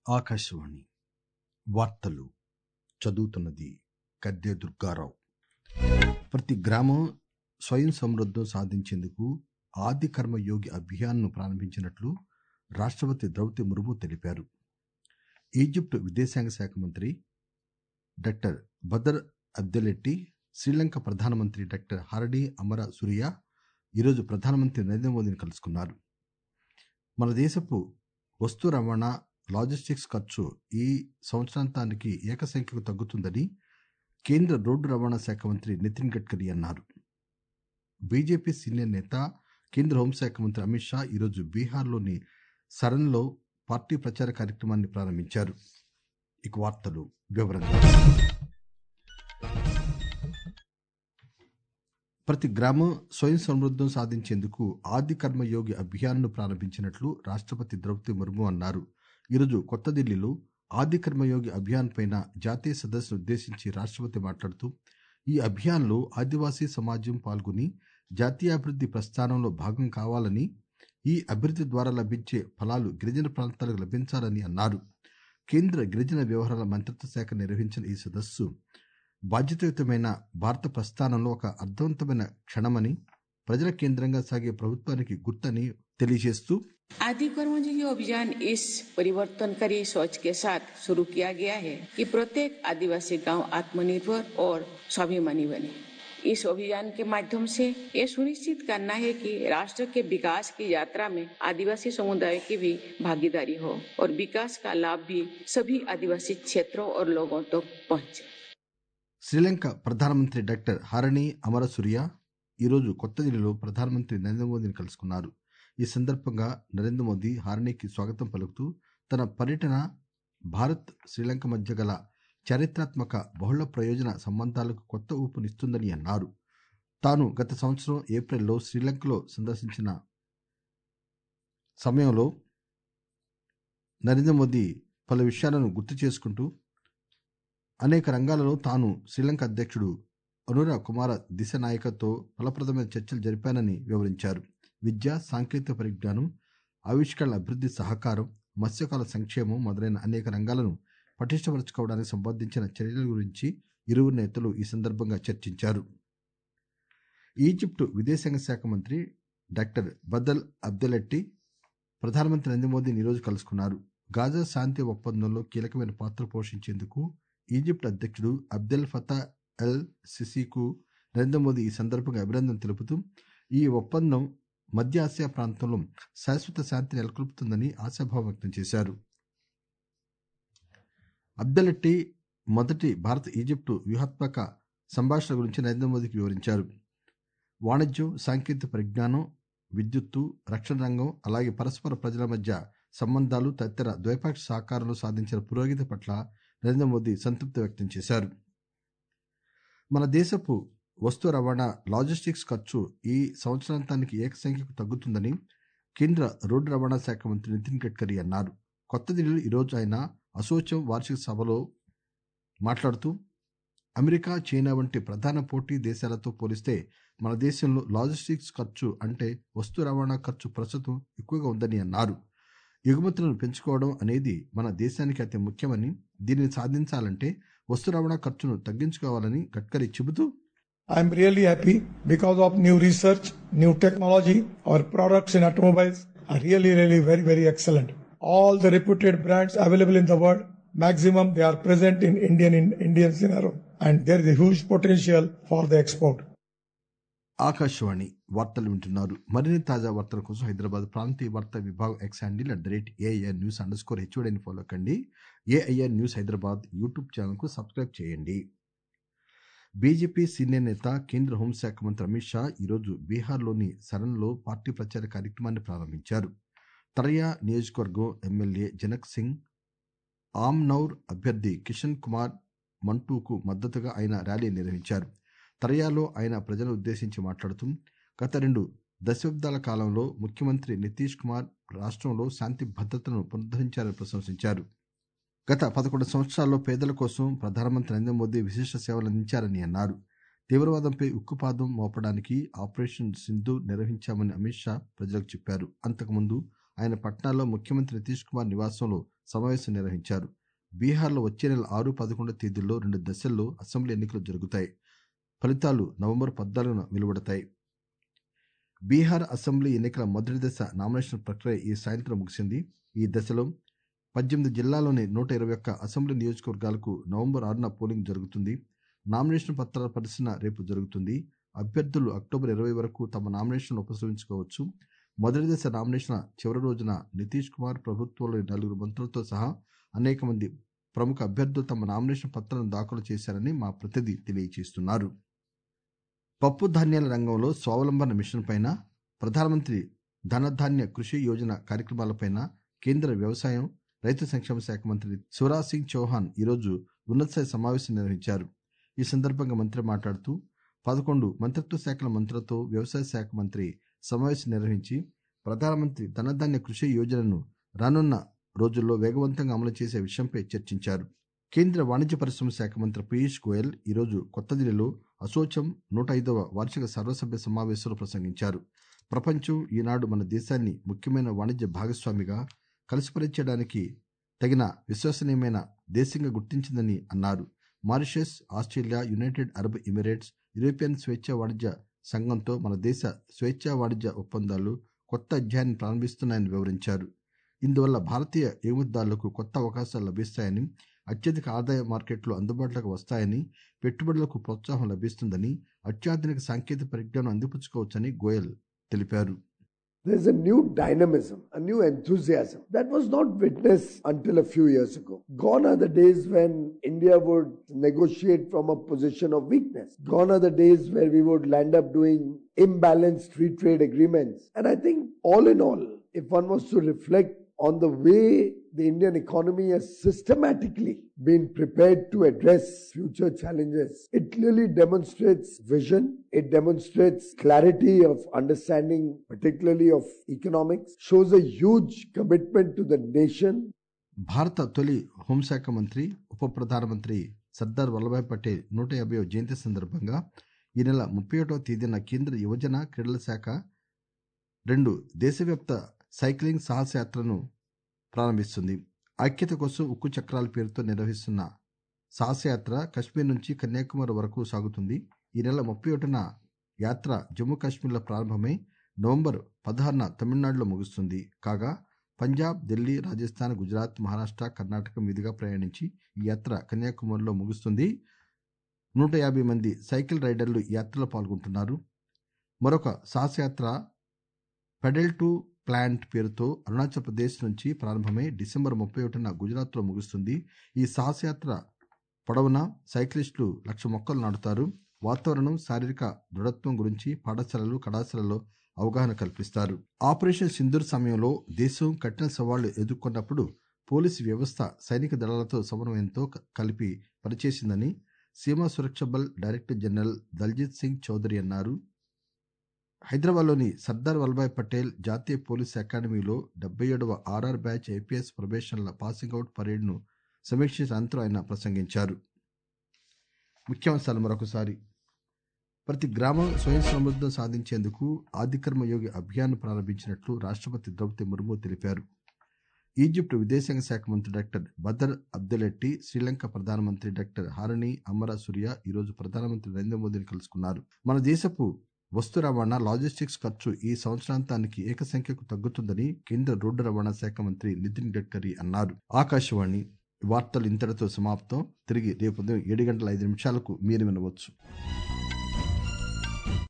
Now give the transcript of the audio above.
ఆకాశవాణి వార్తలు చదువుతున్నది గద్దె దుర్గారావు ప్రతి గ్రామం స్వయం సమృద్ధం సాధించేందుకు ఆది కర్మ యోగి అభియాన్ను ప్రారంభించినట్లు రాష్ట్రపతి ద్రౌపది ముర్ము తెలిపారు ఈజిప్ట్ విదేశాంగ శాఖ మంత్రి డాక్టర్ బదర్ అబ్దెలెట్టి శ్రీలంక ప్రధానమంత్రి డాక్టర్ హరడి అమర సురియా ఈరోజు ప్రధానమంత్రి నరేంద్ర మోదీని కలుసుకున్నారు మన దేశపు వస్తు రవాణా లాజిస్టిక్స్ ఖర్చు ఈ సంవత్సరాంతానికి ఏకసంఖ్యకు తగ్గుతుందని కేంద్ర రోడ్డు రవాణా శాఖ మంత్రి నితిన్ గడ్కరీ అన్నారు బీజేపీ సీనియర్ నేత కేంద్ర హోంశాఖ మంత్రి అమిత్ షా ఈరోజు బీహార్లోని సరన్లో పార్టీ ప్రచార కార్యక్రమాన్ని ప్రారంభించారు ఇక వార్తలు వివరంగా ప్రతి గ్రామం స్వయం సమృద్ధం సాధించేందుకు ఆది కర్మయోగి అభియాన్ను ప్రారంభించినట్లు రాష్ట్రపతి ద్రౌపది ముర్ము అన్నారు ఈరోజు కొత్త ఢిల్లీలో ఆది కర్మయోగి అభియాన్ పైన జాతీయ సదస్సును ఉద్దేశించి రాష్ట్రపతి మాట్లాడుతూ ఈ అభియాన్లో ఆదివాసీ సమాజం పాల్గొని జాతీయాభివృద్ధి ప్రస్థానంలో భాగం కావాలని ఈ అభివృద్ధి ద్వారా లభించే ఫలాలు గిరిజన ప్రాంతాలకు లభించాలని అన్నారు కేంద్ర గిరిజన వ్యవహారాల మంత్రిత్వ శాఖ నిర్వహించిన ఈ సదస్సు బాధ్యతాయుతమైన భారత ప్రస్థానంలో ఒక అర్థవంతమైన క్షణమని ప్రజల కేంద్రంగా సాగే ప్రభుత్వానికి గుర్తని తెలియజేస్తూ आदि कर्मयोगी अभियान इस परिवर्तनकारी सोच के साथ शुरू किया गया है कि प्रत्येक आदिवासी गांव आत्मनिर्भर और स्वाभिमानी बने इस अभियान के माध्यम से ये सुनिश्चित करना है कि राष्ट्र के विकास की यात्रा में आदिवासी समुदाय की भी भागीदारी हो और विकास का लाभ भी सभी आदिवासी क्षेत्रों और लोगों तक पहुंचे శ్రీలంక ప్రధానమంత్రి డాక్టర్ హారణి అమరసూర్య ఈరోజు కొత్త ఢిల్లీలో ప్రధానమంత్రి నరేంద్ర మోదీని కలుసుకున్నారు ఈ సందర్భంగా నరేంద్ర మోదీ హారణికి స్వాగతం పలుకుతూ తన పర్యటన భారత్ శ్రీలంక మధ్య గల చారిత్రాత్మక బహుళ ప్రయోజన సంబంధాలకు కొత్త ఊపునిస్తుందని అన్నారు తాను గత సంవత్సరం ఏప్రిల్లో శ్రీలంకలో సందర్శించిన సమయంలో నరేంద్ర మోదీ పలు విషయాలను గుర్తు చేసుకుంటూ అనేక రంగాలలో తాను శ్రీలంక అధ్యక్షుడు అనురా కుమార దిశనాయకతో ఫలప్రదమైన చర్చలు జరిపానని వివరించారు విద్య సాంకేతిక పరిజ్ఞానం ఆవిష్కరణల అభివృద్ధి సహకారం మత్స్యకాల సంక్షేమం మొదలైన అనేక రంగాలను పటిష్టపరచుకోవడానికి సంబంధించిన చర్యల గురించి ఇరువురు నేతలు ఈ సందర్భంగా చర్చించారు ఈజిప్టు విదేశాంగ శాఖ మంత్రి డాక్టర్ బదల్ అబ్దెలెట్టి ప్రధానమంత్రి నరేంద్ర మోదీని ఈరోజు కలుసుకున్నారు గాజా శాంతి ఒప్పందంలో కీలకమైన పాత్ర పోషించేందుకు ఈజిప్ట్ అధ్యక్షుడు అబ్దెల్ ఫతా ఎల్ సిసికు నరేంద్ర మోదీ ఈ సందర్భంగా అభినందన తెలుపుతూ ఈ ఒప్పందం మధ్య ఆసియా ప్రాంతంలో శాశ్వత శాంతి నెలకొల్పుతుందని ఆశాభావం వ్యక్తం చేశారు అబ్దెలెట్టి మొదటి భారత ఈజిప్టు వ్యూహాత్మక సంభాషణ గురించి నరేంద్ర మోదీకి వివరించారు వాణిజ్యం సాంకేతిక పరిజ్ఞానం విద్యుత్తు రక్షణ రంగం అలాగే పరస్పర ప్రజల మధ్య సంబంధాలు తదితర ద్వైపాక్షిక సహకారంలో సాధించిన పురోగతి పట్ల నరేంద్ర మోదీ సంతృప్తి వ్యక్తం చేశారు మన దేశపు వస్తు రవాణా లాజిస్టిక్స్ ఖర్చు ఈ సంవత్సరాంతానికి ఏకసంఖ్యకు తగ్గుతుందని కేంద్ర రోడ్డు రవాణా శాఖ మంత్రి నితిన్ గడ్కరీ అన్నారు కొత్త ఢిల్లీలో ఈరోజు ఆయన అసోచం వార్షిక సభలో మాట్లాడుతూ అమెరికా చైనా వంటి ప్రధాన పోటీ దేశాలతో పోలిస్తే మన దేశంలో లాజిస్టిక్స్ ఖర్చు అంటే వస్తు రవాణా ఖర్చు ప్రస్తుతం ఎక్కువగా ఉందని అన్నారు ఎగుమతులను పెంచుకోవడం అనేది మన దేశానికి అతి ముఖ్యమని దీనిని సాధించాలంటే వస్తు రవాణా ఖర్చును తగ్గించుకోవాలని గడ్కరీ చెబుతూ I'm really happy because of new research, new technology. Our products in automobiles are really, really very, very excellent. All the reputed brands available in the world, maximum they are present in Indian in Indian scenario, and there is a huge potential for the export. Akashvani వార్తలు వింటున్నారు మరిన్ని తాజా వార్తల కోసం హైదరాబాద్ ప్రాంతీయ వార్తా విభాగం X handle at the rate AIR news underscore స్కోర్ హెచ్ఓడిని ఫాలో కండి ఏఐఆర్ న్యూస్ హైదరాబాద్ యూట్యూబ్ ఛానల్కు సబ్స్క్రైబ్ చేయండి బీజేపీ సీనియర్ నేత కేంద్ర హోంశాఖ మంత్రి అమిత్ షా ఈరోజు బీహార్లోని సరన్లో పార్టీ ప్రచార కార్యక్రమాన్ని ప్రారంభించారు తరయా నియోజకవర్గం ఎమ్మెల్యే జనక్ సింగ్ ఆమ్నౌర్ అభ్యర్థి కిషన్ కుమార్ మంటూకు మద్దతుగా ఆయన ర్యాలీ నిర్వహించారు తరయాలో ఆయన ప్రజలను ఉద్దేశించి మాట్లాడుతూ గత రెండు దశాబ్దాల కాలంలో ముఖ్యమంత్రి నితీష్ కుమార్ రాష్ట్రంలో శాంతి భద్రతను పునరుద్ధరించారని ప్రశంసించారు గత పదకొండు సంవత్సరాల్లో పేదల కోసం ప్రధానమంత్రి నరేంద్ర మోదీ విశిష్ట సేవలు అందించారని అన్నారు తీవ్రవాదంపై ఉక్కుపాదం మోపడానికి ఆపరేషన్ సింధు నిర్వహించామని అమిత్ షా ప్రజలకు చెప్పారు అంతకుముందు ఆయన పట్నాలో ముఖ్యమంత్రి నితీష్ కుమార్ నివాసంలో సమావేశం నిర్వహించారు బీహార్లో వచ్చే నెల ఆరు పదకొండు తేదీల్లో రెండు దశల్లో అసెంబ్లీ ఎన్నికలు జరుగుతాయి ఫలితాలు నవంబర్ పద్నాలుగున వెలువడతాయి బీహార్ అసెంబ్లీ ఎన్నికల మొదటి దశ నామినేషన్ ప్రక్రియ ఈ సాయంత్రం ముగిసింది ఈ దశలో పద్దెనిమిది జిల్లాల్లోని నూట ఇరవై ఒక్క అసెంబ్లీ నియోజకవర్గాలకు నవంబర్ ఆరున పోలింగ్ జరుగుతుంది నామినేషన్ పత్రాల పరిశీలన రేపు జరుగుతుంది అభ్యర్థులు అక్టోబర్ ఇరవై వరకు తమ నామినేషన్ ఉపసంహరించుకోవచ్చు మొదటి దశ నామినేషన్ చివరి రోజున నితీష్ కుమార్ ప్రభుత్వంలోని నలుగురు మంత్రులతో సహా అనేక మంది ప్రముఖ అభ్యర్థులు తమ నామినేషన్ పత్రాలను దాఖలు చేశారని మా ప్రతినిధి తెలియజేస్తున్నారు పప్పు ధాన్యాల రంగంలో స్వావలంబన మిషన్ పైన ప్రధానమంత్రి ధనధాన్య కృషి యోజన కార్యక్రమాలపైన కేంద్ర వ్యవసాయం రైతు సంక్షేమ శాఖ మంత్రి శివరాజ్ సింగ్ చౌహాన్ ఈరోజు ఉన్నతస్థాయి సమావేశం నిర్వహించారు ఈ సందర్భంగా మంత్రి మాట్లాడుతూ పదకొండు మంత్రిత్వ శాఖల మంత్రులతో వ్యవసాయ శాఖ మంత్రి సమావేశం నిర్వహించి ప్రధానమంత్రి ధనధాన్య కృషి యోజనను రానున్న రోజుల్లో వేగవంతంగా అమలు చేసే విషయంపై చర్చించారు కేంద్ర వాణిజ్య పరిశ్రమ శాఖ మంత్రి పీయూష్ గోయల్ ఈరోజు కొత్త ఢిల్లీలో అసోచం నూట ఐదవ వార్షిక సర్వసభ్య సమావేశంలో ప్రసంగించారు ప్రపంచం ఈనాడు మన దేశాన్ని ముఖ్యమైన వాణిజ్య భాగస్వామిగా కలిసిపరిచడానికి తగిన విశ్వసనీయమైన దేశంగా గుర్తించిందని అన్నారు Mauritius Australia United Arab Emirates European స్వేచ్ఛా వాణిజ్య సంఘంతో మన దేశ స్వేచ్ఛా వాణిజ్య ఒప్పందాలు కొత్త అధ్యాయాన్ని ప్రారంభిస్తున్నాయని వివరించారు ఇందువల్ల భారతీయ ఎగుమతిదారులకు కొత్త అవకాశాలు లభిస్తాయని అత్యధిక ఆదాయ మార్కెట్లు అందుబాటులోకి వస్తాయని పెట్టుబడులకు ప్రోత్సాహం లభిస్తుందని అత్యాధునిక సాంకేతిక పరిజ్ఞానం అందిపుచ్చుకోవచ్చని గోయల్ తెలిపారు There's a new dynamism, a new enthusiasm that was not witnessed until a few years ago. Gone are the days when India would negotiate from a position of weakness. Gone are the days where we would land up doing imbalanced free trade agreements. And I think, all in all, if one was to reflect on the way the Indian economy has systematically been prepared to address future challenges. It clearly demonstrates vision, it demonstrates clarity of understanding, particularly of economics, shows a huge commitment to the nation. భారత తొలి హోంశాఖ మంత్రి ఉప ప్రధానమంత్రి సర్దార్ వల్లభాయ్ పటేల్ నూట యాభై జయంతి సందర్భంగా ఈ నెల ముప్పై ఒకటవ తేదీన కేంద్ర యువజన క్రీడల శాఖ రెండు దేశవ్యాప్త సైక్లింగ్ సాహసయాత్రను ప్రారంభిస్తుంది ఐక్యత కోసం ఉక్కు చక్రాల పేరుతో నిర్వహిస్తున్న సాహసయాత్ర కశ్మీర్ నుంచి కన్యాకుమారి వరకు సాగుతుంది ఈ నెల ముప్పై ఒకటిన యాత్ర జమ్మూ కాశ్మీర్లో ప్రారంభమై నవంబర్ పదహారున తమిళనాడులో ముగుస్తుంది కాగా పంజాబ్ ఢిల్లీ రాజస్థాన్ గుజరాత్ మహారాష్ట్ర కర్ణాటక మీదుగా ప్రయాణించి ఈ యాత్ర కన్యాకుమారిలో ముగుస్తుంది నూట యాభై మంది సైకిల్ రైడర్లు ఈ యాత్రలో పాల్గొంటున్నారు మరొక సాహసయాత్ర పెడల్ టు ప్లాంట్ పేరుతో అరుణాచల్ ప్రదేశ్ నుంచి ప్రారంభమై డిసెంబర్ ముప్పై ఒకటిన గుజరాత్లో ముగుస్తుంది ఈ సాహసయాత్ర పొడవునా సైక్లిస్టులు లక్ష మొక్కలు నాటుతారు వాతావరణం శారీరక దృఢత్వం గురించి పాఠశాలలు కళాశాలలో అవగాహన కల్పిస్తారు ఆపరేషన్ సింధూర్ సమయంలో దేశం కఠిన సవాళ్లు ఎదుర్కొన్నప్పుడు పోలీసు వ్యవస్థ సైనిక దళాలతో సమన్వయంతో క- కలిపి పనిచేసిందని సీమా సురక్ష బల్ డైరెక్టర్ జనరల్ దల్జిత్ సింగ్ చౌదరి అన్నారు హైదరాబాద్లోని సర్దార్ వల్లభాయ్ పటేల్ జాతీయ పోలీస్ అకాడమీలో డెబ్బై ఏడవ ఆర్ఆర్ బ్యాచ్ ఐపీఎస్ ప్రొబేషన్ల పాసింగ్ అవుట్ పరేడ్ను సమీక్షించిన అనంతరం ఆయన ప్రసంగించారు ముఖ్యాంశాలు మరొకసారి ప్రతి గ్రామం స్వయం సమృద్ధం సాధించేందుకు ఆదికర్మ యోగి అభియాన్ ప్రారంభించినట్లు రాష్ట్రపతి ద్రౌపది ముర్ము తెలిపారు ఈజిప్ట్ విదేశాంగ శాఖ మంత్రి డాక్టర్ బదర్ అబ్దెలెట్టి శ్రీలంక ప్రధానమంత్రి డాక్టర్ హారణి అమర సూర్య ఈరోజు ప్రధానమంత్రి నరేంద్ర మోదీని కలుసుకున్నారు మన దేశపు వస్తు రవాణా లాజిస్టిక్స్ ఖర్చు ఈ సంవత్సరాంతానికి ఏక సంఖ్యకు తగ్గుతుందని కేంద్ర రోడ్డు రవాణా శాఖ మంత్రి నితిన్ గడ్కరీ అన్నారు ఆకాశవాణి వార్తలు ఇంతటితో సమాప్తం తిరిగి రేపు ఉదయం ఏడు గంటల ఐదు నిమిషాలకు మీరు వినవచ్చు